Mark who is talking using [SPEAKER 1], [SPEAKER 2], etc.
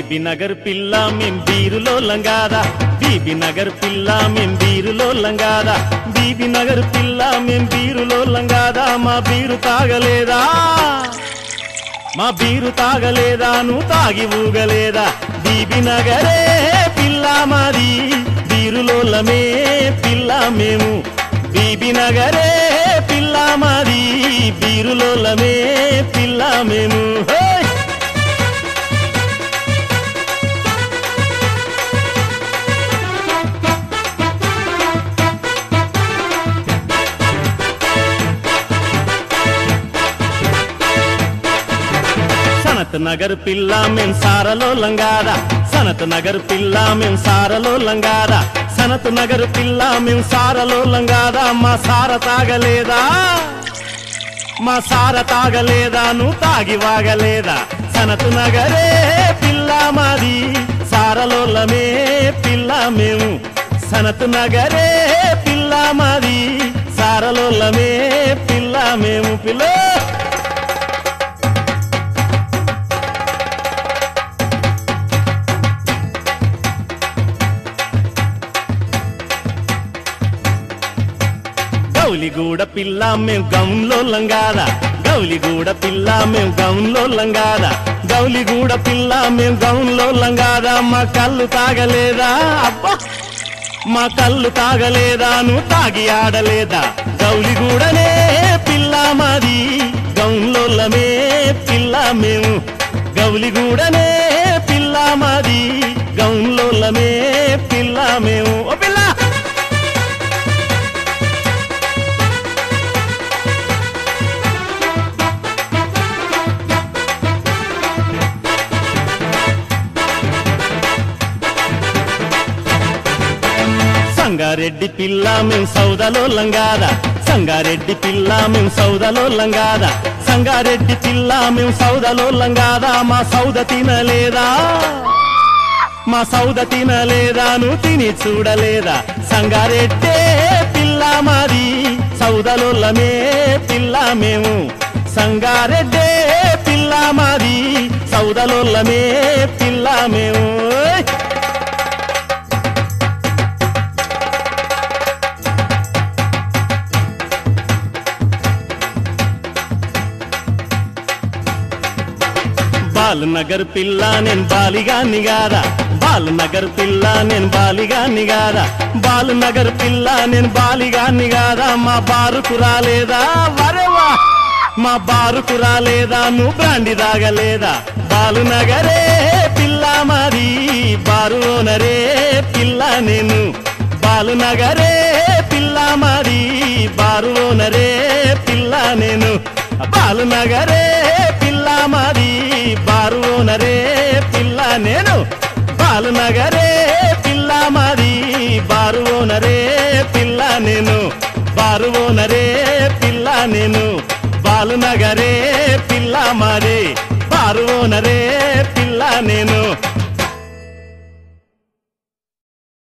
[SPEAKER 1] BB Nagar పిల్ల మేం బీరులో లంగాదా BB Nagar పిల్ల మేం బీరులో లంగాదా బీబీ నగర్ పిల్ల మేం బీరులో లంగాదా మా బీరు తాగలేదా మా బీరు తాగలేదా నువ్వు తాగి ఊగలేదా బీబీ నగరే పిల్ల మాది బీరులోలమే పిల్ల మేము బీబీ నగరే పిల్ల మాది బీరులోలమే పిల్ల మేము హే! సనత్ నగర్ పిల్ల మేం సారలో లంగాదా సనత్ నగర్ పిల్ల మేం సారలో లంగాదా సనత్ నగర్ పిల్ల మేం సారలో లంగాదా మా సార తాగలేదా మా సార తాగలేదా నువ్వు తాగి వాగలేదా సనత్ నగరే పిల్ల మాది సారలోలమే పిల్ల మేము సనత్ నగరే పిల్ల మాది సారలోలమే పిల్ల మేము పిల్ల గౌలిగూడ పిల్ల మేం గౌన్లో లంగాదా గౌలిగూడ పిల్ల మేం గౌన్లో లంగాదా గౌలిగూడ పిల్ల మేం గౌన్లో లంగాదా మా కళ్ళు తాగలేదా అబ్బా మా కళ్ళు తాగలేదా నువ్వు తాగి ఆడలేదా గౌలిగూడనే పిల్ల మాది గౌన్లోలమే పిల్ల మేము గౌలిగూడనే పిల్ల మాది గౌన్లోలమే పిల్ల మేము ఓ పిల్ల సంగారెడ్డి పిల్ల మేం సౌదలో లంగాదా సంగారెడ్డి పిల్ల మేం సౌదలో లంగాదా సంగారెడ్డి పిల్ల మేం సౌదలో లంగాదా మా సౌద తినలేదా మా సౌద తినలేదా నువ్వు తిని చూడలేదా సంగారెడ్డే పిల్ల మాది సౌదలోలమే పిల్ల మేము సంగారెడ్డే పిల్ల మాది సౌదలోలమే పిల్ల మేము ఓయ్! బాలనగర్ పిల్ల నేను బాలిగా నిగాదా బాలనగర్ పిల్ల నేను బాలిగా నిగాదా బాలనగర్ పిల్ల నేను బాలిగా నిగాదా మా బారుకు రాలేదా వరేవా మా బారుకు రాలేదా నువ్వు బ్రాండి తాగలేదా బాలునగరే పిల్ల మాది బారు ఓనరే పిల్ల నేను బాలునగరే పిల్ల మాది బారు ఓనరే పిల్ల నేను బాలునగరే పిల్ల మాది బారు ఓనరే పిల్ల నేను బాలునగరే పిల్ల మాది బారు ఓనరే పిల్ల నేను బారు ఓనరే పిల్ల నేను బాలునగరే పిల్ల మాది బారు ఓనరే